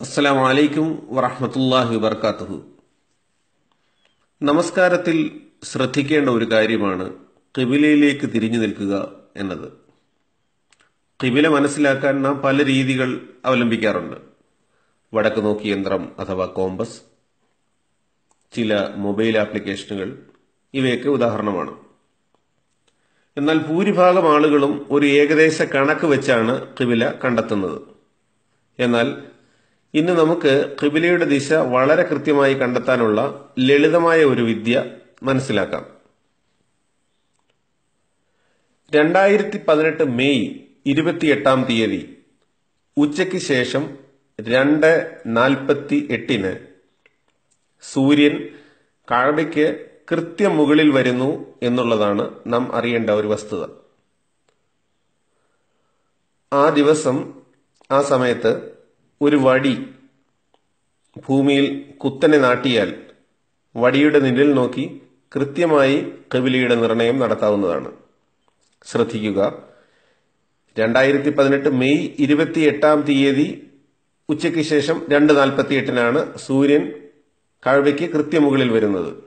അസ്സലാമു അലൈക്കും വറഹമത്തല്ലാഹി വബർക്കാത്തുഹു നമസ്കാരത്തിൽ ശ്രദ്ധിക്കേണ്ട ഒരു കാര്യമാണ് കിബിലയിലേക്ക് തിരിഞ്ഞു നിൽക്കുക എന്നത് കിബില മനസ്സിലാക്കാൻ നാം പല രീതികൾ അവലംബിക്കാറുണ്ട് വടക്ക് നോക്കി യന്ത്രം അഥവാ കോമ്പസ് ചില മൊബൈൽ ആപ്ലിക്കേഷനുകൾ ഇവയൊക്കെ ഉദാഹരണമാണ് എന്നാൽ ഭൂരിഭാഗം ആളുകളും ഒരു ഏകദേശ കണക്ക് വെച്ചാണ് കിബില കണ്ടെത്തുന്നത് എന്നാൽ ഇന്ന് നമുക്ക് കിബിലയുടെ ദിശ വളരെ കൃത്യമായി കണ്ടെത്താനുള്ള ലളിതമായ ഒരു വിദ്യ മനസ്സിലാക്കാം രണ്ടായിരത്തി പതിനെട്ട് മെയ് ഇരുപത്തിയെട്ടാം തീയതി ഉച്ചയ്ക്ക് ശേഷം രണ്ട് നാൽപ്പത്തി എട്ടിന് സൂര്യൻ കാഴ്ബയ്ക്ക് കൃത്യം മുകളിൽ വരുന്നു എന്നുള്ളതാണ് നാം അറിയേണ്ട ഒരു വസ്തുത ആ ദിവസം ആ സമയത്ത് ഒരു വടി ഭൂമിയിൽ കുത്തനെ നാട്ടിയാൽ വടിയുടെ നിഴൽ നോക്കി കൃത്യമായി കബിലയുടെ നിർണയം നടത്താവുന്നതാണ് ശ്രദ്ധിക്കുക രണ്ടായിരത്തി പതിനെട്ട് മെയ് ഇരുപത്തി എട്ടാം തീയതി ഉച്ചയ്ക്ക് ശേഷം രണ്ട് നാൽപ്പത്തി എട്ടിനാണ് സൂര്യൻ കാഴ്വയ്ക്ക് കൃത്യമുകളിൽ വരുന്നത്